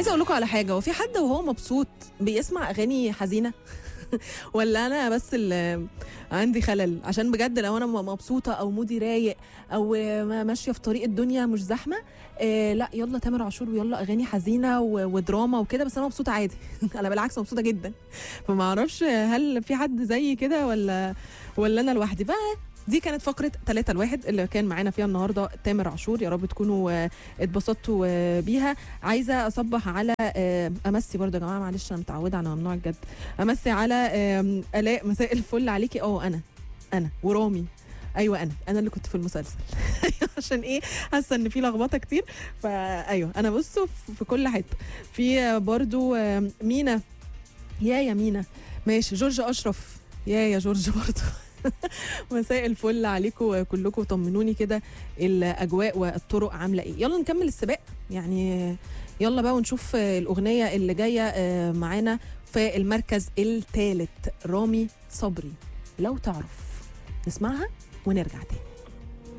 عايزه اقول لكم على حاجه هو في حد وهو مبسوط بيسمع اغاني حزينه ولا انا بس اللي عندي خلل عشان بجد لو انا مبسوطه او مودي رايق او ماشيه في طريق الدنيا مش زحمه آه لا يلا تامر عاشور ويلا اغاني حزينه و- ودراما وكده بس انا مبسوطه عادي انا بالعكس مبسوطه جدا فما اعرفش هل في حد زي كده ولا ولا انا لوحدي بقى دي كانت فقرة ثلاثة الواحد اللي كان معانا فيها النهاردة تامر عاشور يا رب تكونوا آه، اتبسطتوا آه، بيها عايزة أصبح على آه، أمسي برضه يا جماعة معلش أنا متعودة على ممنوع الجد أمسي على آم، آلاء مساء الفل عليكي اه أنا أنا ورامي ايوه انا انا اللي كنت في المسلسل عشان ايه حاسه ان في لخبطه كتير فايوه انا بصوا في- في كل حته في آه، برضو آم، مينا يا يا مينا ماشي جورج اشرف يا يا جورج برضو مساء الفل عليكم كلكم طمنوني كده الاجواء والطرق عامله ايه يلا نكمل السباق يعني يلا بقى ونشوف الاغنيه اللي جايه آه، معانا في المركز الثالث رامي صبري لو تعرف نسمعها ونرجع تاني